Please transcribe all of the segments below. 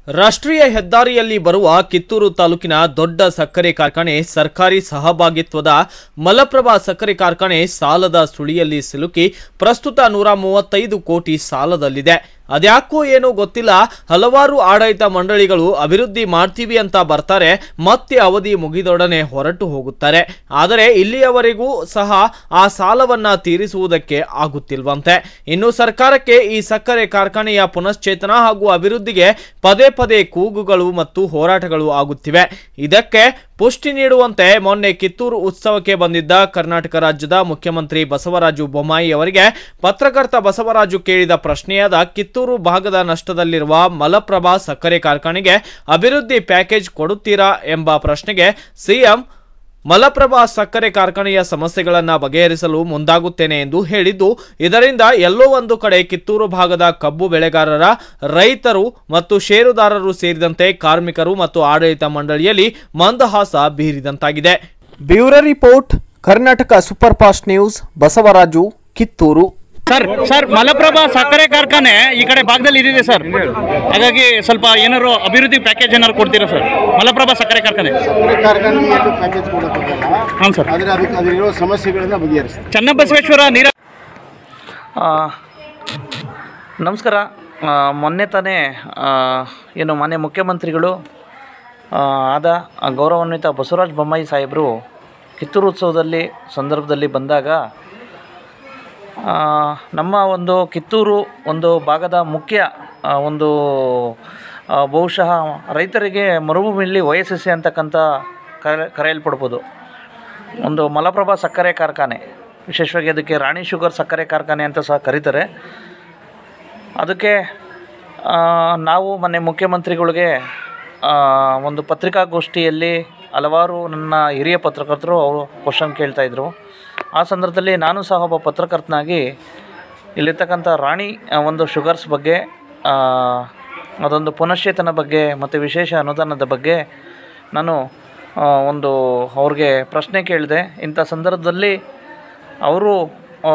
ರಾಷ್ಟ್ರೀಯ ಹೆದ್ದಾರಿಯಲ್ಲಿ ಬರುವ ಕಿತ್ತೂರು ತಾಲೂಕಿನ ದೊಡ್ಡ ಸಕ್ಕರೆ ಕಾರ್ಖಾನೆ ಸರ್ಕಾರಿ ಸಹಭಾಗಿತ್ವದ ಮಲಪ್ರಭಾ ಸಕ್ಕರೆ ಕಾರ್ಖಾನೆ ಸಾಲದ ಸುಳಿಯಲ್ಲಿ ಸಿಲುಕಿ ಪ್ರಸ್ತುತ ನೂರ ಮೂವತ್ತೈದು ಕೋಟಿ ಸಾಲದಲ್ಲಿದೆ ಅದ್ಯಾಕೋ ಏನೋ ಗೊತ್ತಿಲ್ಲ ಹಲವಾರು ಆಡಳಿತ ಮಂಡಳಿಗಳು ಅಭಿವೃದ್ಧಿ ಮಾಡ್ತೀವಿ ಅಂತ ಬರ್ತಾರೆ ಮತ್ತೆ ಅವಧಿ ಮುಗಿದೊಡನೆ ಹೊರಟು ಹೋಗುತ್ತಾರೆ ಆದರೆ ಇಲ್ಲಿಯವರೆಗೂ ಸಹ ಆ ಸಾಲವನ್ನ ತೀರಿಸುವುದಕ್ಕೆ ಆಗುತ್ತಿಲ್ವಂತೆ ಇನ್ನು ಸರ್ಕಾರಕ್ಕೆ ಈ ಸಕ್ಕರೆ ಕಾರ್ಖಾನೆಯ ಪುನಶ್ಚೇತನ ಹಾಗೂ ಅಭಿವೃದ್ಧಿಗೆ ಪದೇ ಪದೇ ಕೂಗುಗಳು ಮತ್ತು ಹೋರಾಟಗಳು ಆಗುತ್ತಿವೆ ಇದಕ್ಕೆ ಪುಷ್ಟಿ ನೀಡುವಂತೆ ಮೊನ್ನೆ ಕಿತ್ತೂರು ಉತ್ಸವಕ್ಕೆ ಬಂದಿದ್ದ ಕರ್ನಾಟಕ ರಾಜ್ಯದ ಮುಖ್ಯಮಂತ್ರಿ ಬಸವರಾಜು ಬೊಮ್ಮಾಯಿ ಅವರಿಗೆ ಪತ್ರಕರ್ತ ಬಸವರಾಜು ಕೇಳಿದ ಪ್ರಶ್ನೆಯಾದ ಕಿತ್ತೂರು ಭಾಗದ ನಷ್ಟದಲ್ಲಿರುವ ಮಲಪ್ರಭಾ ಸಕ್ಕರೆ ಕಾರ್ಖಾನೆಗೆ ಅಭಿವೃದ್ಧಿ ಪ್ಯಾಕೇಜ್ ಕೊಡುತ್ತೀರಾ ಎಂಬ ಪ್ರಶ್ನೆಗೆ ಸಿಎಂ ಮಲಪ್ರಭಾ ಸಕ್ಕರೆ ಕಾರ್ಖಾನೆಯ ಸಮಸ್ಯೆಗಳನ್ನು ಬಗೆಹರಿಸಲು ಮುಂದಾಗುತ್ತೇನೆ ಎಂದು ಹೇಳಿದ್ದು ಇದರಿಂದ ಎಲ್ಲೋ ಒಂದು ಕಡೆ ಕಿತ್ತೂರು ಭಾಗದ ಕಬ್ಬು ಬೆಳೆಗಾರರ ರೈತರು ಮತ್ತು ಷೇರುದಾರರು ಸೇರಿದಂತೆ ಕಾರ್ಮಿಕರು ಮತ್ತು ಆಡಳಿತ ಮಂಡಳಿಯಲ್ಲಿ ಮಂದಹಾಸ ಬೀರಿದಂತಾಗಿದೆ bureau report Karnataka super fast news Basavaraju Kittur sir sir Malaprabha ಸಕ್ಕರೆ ಕಾರ್ಖಾನೆ ಈ ಕಡೆ ಭಾಗದಲ್ಲಿ ಇದಿದೆ ಸರ್ ಹಾಗಾಗಿ ಸ್ವಲ್ಪ ಏನಾದ್ರು ಅಭಿವೃದ್ಧಿ ಪ್ಯಾಕೇಜ್ ಏನಾದ್ರು ಕೊಡ್ತೀರಾ ಸರ್ ಮಲಪ್ರಭಾ ಸಕ್ಕರೆ ಕಾರ್ಖಾನೆ ಸಕ್ಕರೆ ಕಾರ್ಖಾನೆಗೆ ಏನು ಪ್ಯಾಕೇಜ್ ಕೊಡೋಕ್ಕಾಗಲ್ಲ ಹಾಂ ಸರ್ ಆದರೆ ಅದಕ್ಕೆ ಅದರಲ್ಲಿರೋ ಸಮಸ್ಯೆಗಳನ್ನು ಬಗೆಹರಿಸ್ತಾರೆ ಚನ್ನಬಸವೇಶ್ವರ ನೀರ ನಮಸ್ಕಾರ ಆ, ಮೊನ್ನೆ ತಾನೇ ಆ, ಏನು ಮಾನ್ಯ ಮುಖ್ಯಮಂತ್ರಿಗಳು ಆ, ಆದ ಆ ಗೌರವಾನ್ವಿತ ಬಸವರಾಜ ಬೊಮ್ಮಾಯಿ ಸಾಹೇಬರು ಕಿತ್ತೂರು ಉತ್ಸವದಲ್ಲಿ ಸಂದರ್ಭದಲ್ಲಿ ಬಂದಾಗ ಆ, ನಮ್ಮ ಒಂದು ಕಿತ್ತೂರು ಒಂದು ಭಾಗದ ಮುಖ್ಯ ಆ, ಒಂದು ಆ, ಬಹುಶಃ ರೈತರಿಗೆ ಮರುಭೂಮಿಯಲ್ಲಿ ಒ ಎಸ್ ಎಸ್ ಸಿ ಅಂತಕ್ಕಂಥ ಕರೆ ಕರೆಯಲ್ಪಡ್ಬೋದು ಒಂದು ಮಲಪ್ರಭಾ ಸಕ್ಕರೆ ಕಾರ್ಖಾನೆ ವಿಶೇಷವಾಗಿ ಅದಕ್ಕೆ ರಾಣಿ ಶುಗರ್ ಸಕ್ಕರೆ ಕಾರ್ಖಾನೆ ಅಂತ ಸಹ ಕರೀತಾರೆ ಅದಕ್ಕೆ ಆ, ನಾವು ಮೊನ್ನೆ ಮುಖ್ಯಮಂತ್ರಿಗಳಿಗೆ ಆ, ಒಂದು ಪತ್ರಿಕಾಗೋಷ್ಠಿಯಲ್ಲಿ ಹಲವಾರು ನನ್ನ ಹಿರಿಯ ಪತ್ರಕರ್ತರು ಅವರು ಕ್ವಶನ್ ಕೇಳ್ತಾಯಿದ್ರು ಆ ಸಂದರ್ಭದಲ್ಲಿ ನಾನು ಸಹ ಒಬ್ಬ ಪತ್ರಕರ್ತನಾಗಿ ಇಲ್ಲಿರ್ತಕ್ಕಂಥ ರಾಣಿ ಆ, ಒಂದು ಶುಗರ್ಸ್ ಬಗ್ಗೆ ಆ, ಅದೊಂದು ಪುನಶ್ಚೇತನ ಬಗ್ಗೆ ಮತ್ತು ವಿಶೇಷ ಅನುದಾನದ ಬಗ್ಗೆ ನಾನು ಆ, ಒಂದು ಅವ್ರಿಗೆ ಪ್ರಶ್ನೆ ಕೇಳಿದೆ ಇಂಥ ಸಂದರ್ಭದಲ್ಲಿ ಅವರು ಆ,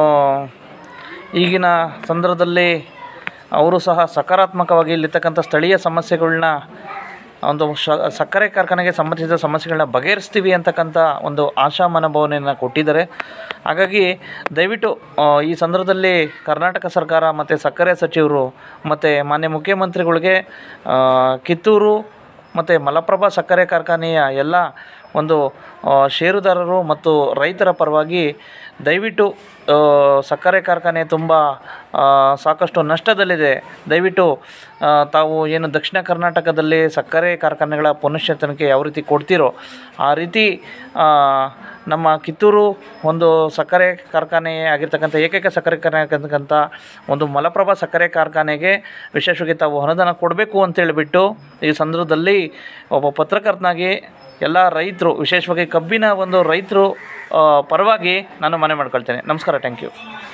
ಈಗಿನ ಸಂದರ್ಭದಲ್ಲಿ ಅವರು ಸಹ ಸಕಾರಾತ್ಮಕವಾಗಿ ಇಲ್ಲಿರ್ತಕ್ಕಂಥ ಸ್ಥಳೀಯ ಸಮಸ್ಯೆಗಳ್ನ ಒಂದು ಶ ಸಕ್ಕರೆ ಕಾರ್ಖಾನೆಗೆ ಸಂಬಂಧಿಸಿದ ಸಮಸ್ಯೆಗಳನ್ನ ಬಗೆಹರಿಸ್ತೀವಿ ಅಂತಕ್ಕಂಥ ಒಂದು ಆಶಾ ಮನೋಭಾವನೆಯನ್ನು ಕೊಟ್ಟಿದ್ದಾರೆ ಹಾಗಾಗಿ ದಯವಿಟ್ಟು ಆ, ಈ ಸಂದರ್ಭದಲ್ಲಿ ಕರ್ನಾಟಕ ಸರ್ಕಾರ ಮತ್ತು ಸಕ್ಕರೆ ಸಚಿವರು ಮತ್ತು ಮಾನ್ಯ ಮುಖ್ಯಮಂತ್ರಿಗಳಿಗೆ ಆ, ಕಿತ್ತೂರು ಮತ್ತು ಮಲಪ್ರಭಾ ಸಕ್ಕರೆ ಕಾರ್ಖಾನೆಯ ಎಲ್ಲ ಒಂದು ಆ, ಷೇರುದಾರರು ಮತ್ತು ರೈತರ ಪರವಾಗಿ ದಯವಿಟ್ಟು ಆ, ಸಕ್ಕರೆ ಕಾರ್ಖಾನೆ ತುಂಬ ಆ, ಸಾಕಷ್ಟು ನಷ್ಟದಲ್ಲಿದೆ ದಯವಿಟ್ಟು ಆ, ತಾವು ಏನು ದಕ್ಷಿಣ ಕರ್ನಾಟಕದಲ್ಲಿ ಸಕ್ಕರೆ ಕಾರ್ಖಾನೆಗಳ ಪುನಶ್ಚೇತನಕ್ಕೆ ಯಾವ ರೀತಿ ಕೊಡ್ತೀರೋ ಆ ರೀತಿ ಆ, ನಮ್ಮ ಕಿತ್ತೂರು ಒಂದು ಸಕ್ಕರೆ ಕಾರ್ಖಾನೆ ಆಗಿರ್ತಕ್ಕಂಥ ಏಕೈಕ ಸಕ್ಕರೆ ಕಾರ್ಖಾನೆ ಆಗಿರ್ತಕ್ಕಂಥ ಒಂದು ಮಲಪ್ರಭಾ ಸಕ್ಕರೆ ಕಾರ್ಖಾನೆಗೆ ವಿಶೇಷವಾಗಿ ತಾವು ಅನುದಾನ ಕೊಡಬೇಕು ಅಂತೇಳಿಬಿಟ್ಟು ಈ ಸಂದರ್ಭದಲ್ಲಿ ಒಬ್ಬ ಪತ್ರಕರ್ತನಾಗಿ ಎಲ್ಲ ರೈತರು ವಿಶೇಷವಾಗಿ ಕಬ್ಬಿನ ಒಂದು ರೈತರು ಆ, ಪರವಾಗಿ ನಾನು ಮನೆ ಮಾಡ್ಕೊಳ್ತೇನೆ ನಮಸ್ಕಾರ ಥ್ಯಾಂಕ್ ಯು